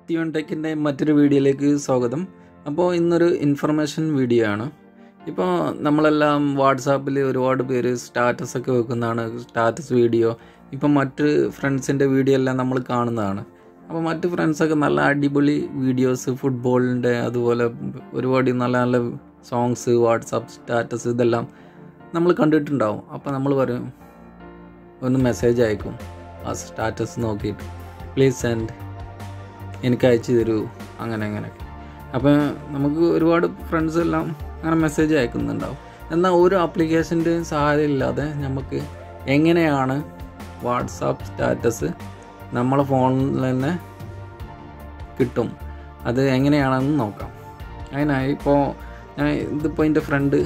ടിവൺ ടെക്കിൻ്റെ മറ്റൊരു വീഡിയോയിലേക്ക് സ്വാഗതം അപ്പോൾ ഇന്നൊരു ഇൻഫർമേഷൻ വീഡിയോ ആണ് ഇപ്പോൾ നമ്മളെല്ലാം വാട്സാപ്പിൽ ഒരുപാട് പേര് സ്റ്റാറ്റസ് ഒക്കെ വെക്കുന്നതാണ് സ്റ്റാറ്റസ് വീഡിയോ ഇപ്പം മറ്റ് ഫ്രണ്ട്സിൻ്റെ വീഡിയോ എല്ലാം നമ്മൾ കാണുന്നതാണ് അപ്പോൾ മറ്റ് ഫ്രണ്ട്സൊക്കെ നല്ല അടിപൊളി വീഡിയോസ് ഫുട്ബോളിൻ്റെ അതുപോലെ ഒരുപാട് നല്ല നല്ല സോങ്സ് വാട്സാപ്പ് സ്റ്റാറ്റസ് ഇതെല്ലാം നമ്മൾ കണ്ടിട്ടുണ്ടാവും അപ്പോൾ നമ്മൾ പറയും ഒന്ന് മെസ്സേജ് അയക്കും ആ സ്റ്റാറ്റസ് നോക്കിയിട്ട് പ്ലീസ് സെൻഡ് എനിക്ക് അയച്ചു തരൂ അങ്ങനെ അങ്ങനെ അപ്പോൾ നമുക്ക് ഒരുപാട് ഫ്രണ്ട്സ് എല്ലാം അങ്ങനെ മെസ്സേജ് അയക്കുന്നുണ്ടാവും എന്നാൽ ഒരു ആപ്ലിക്കേഷൻ്റെ സഹായം ഇല്ലാതെ നമുക്ക് എങ്ങനെയാണ് വാട്സാപ്പ് സ്റ്റാറ്റസ് നമ്മളെ ഫോണിൽ തന്നെ കിട്ടും അത് എങ്ങനെയാണെന്ന് നോക്കാം അതിനായി ഇപ്പോൾ ഞാൻ ഇതിപ്പോൾ എൻ്റെ ഫ്രണ്ട്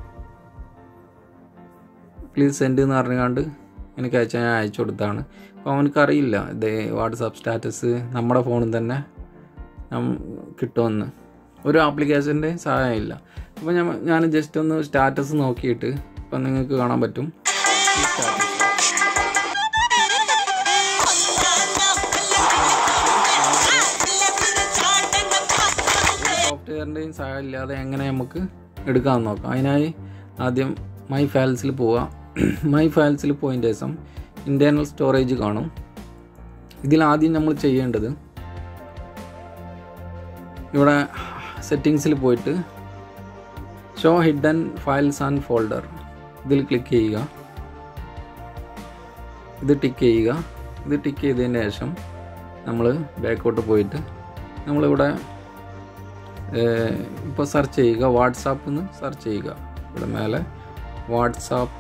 പ്ലീസ് സെൻഡ് എന്ന് പറഞ്ഞുകൊണ്ട് എനിക്ക് അയച്ചാൽ ഞാൻ അയച്ചു കൊടുത്താണ് അപ്പോൾ അവനക്കറിയില്ല ഇത് വാട്സാപ്പ് സ്റ്റാറ്റസ് നമ്മുടെ ഫോണിൽ തന്നെ കിട്ടുമെന്ന് ഒരു ആപ്ലിക്കേഷൻ്റെ സഹായമില്ല അപ്പോൾ ഞാൻ ഞാൻ ജസ്റ്റ് ഒന്ന് സ്റ്റാറ്റസ് നോക്കിയിട്ട് ഇപ്പം നിങ്ങൾക്ക് കാണാൻ പറ്റും ഈ സ്റ്റാറ്റസ് സോഫ്റ്റ്വെയറിൻ്റെയും സഹായം ഇല്ലാതെ എങ്ങനെ നമുക്ക് എടുക്കാമെന്ന് നോക്കാം അതിനായി ആദ്യം മൈ ഫയൽസിൽ പോവുക മൈ ഫയൽസിൽ പോയതിൻ്റെ ശേഷം ഇൻറ്റേർണൽ സ്റ്റോറേജ് കാണും ഇതിൽ ആദ്യം നമ്മൾ ചെയ്യേണ്ടത് ഇവിടെ സെറ്റിങ്സിൽ പോയിട്ട് show hidden files and folder ഇതിൽ ക്ലിക്ക് ചെയ്യുക ഇത് ടിക്ക് ചെയ്യുക ഇത് ടിക്ക് ചെയ്തതിന് ശേഷം നമ്മൾ ബാക്കോട്ട് പോയിട്ട് നമ്മളിവിടെ ഇപ്പോൾ സെർച്ച് ചെയ്യുക വാട്സാപ്പ് എന്ന് സെർച്ച് ചെയ്യുക ഇവിടെ മേലെ വാട്സാപ്പ്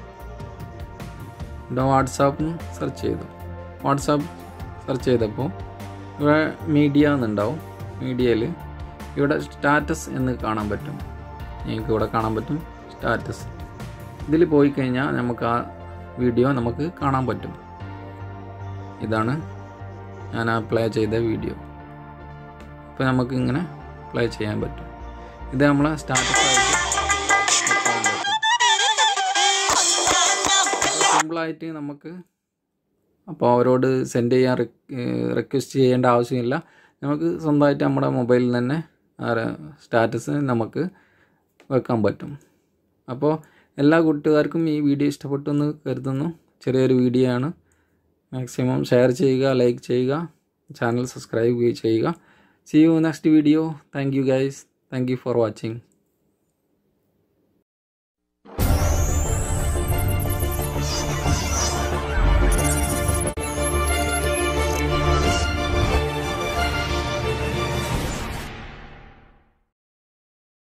ഇവിടെ വാട്സാപ്പ് സെർച്ച് ചെയ്തു വാട്സാപ്പ് സെർച്ച് ചെയ്തപ്പോൾ ഇവിടെ മീഡിയ എന്നുണ്ടാവും മീഡിയയിൽ ഇവിടെ സ്റ്റാറ്റസ് എന്ന് കാണാൻ പറ്റും നിങ്ങൾക്ക് ഇവിടെ കാണാൻ പറ്റും സ്റ്റാറ്റസ് ഇതിൽ പോയി കഴിഞ്ഞാൽ നമുക്ക് ആ വീഡിയോ നമുക്ക് കാണാൻ പറ്റും ഇതാണ് ഞാൻ ആ പ്ലേ ചെയ്ത വീഡിയോ ഇപ്പോൾ നമുക്ക് ഇങ്ങനെ പ്ലേ ചെയ്യാൻ പറ്റും ഇത് നമ്മളെ സ്റ്റാറ്റസ് ആയിട്ട് വെക്കാൻ പറ്റും സിമ്പിളായിട്ട് നമുക്ക് അപ്പോൾ അവരോട് സെൻഡ് ചെയ്യാൻ റിക്വസ്റ്റ് ചെയ്യേണ്ട ആവശ്യമില്ല നമുക്ക് സ്വന്തമായിട്ട് നമ്മുടെ മൊബൈലിൽ തന്നെ സ്റ്റാറ്റസ് നമുക്ക് വെക്കാൻ പറ്റും അപ്പോൾ എല്ലാ കൂട്ടുകാർക്കും ഈ വീഡിയോ ഇഷ്ടപ്പെട്ടു എന്ന് കരുതുന്നു ചെറിയൊരു വീഡിയോ ആണ് മാക്സിമം ഷെയർ ചെയ്യുക ലൈക്ക് ചെയ്യുക ചാനൽ സബ്സ്ക്രൈബ് ചെയ്യുക see you next video thank you guys thank you for watching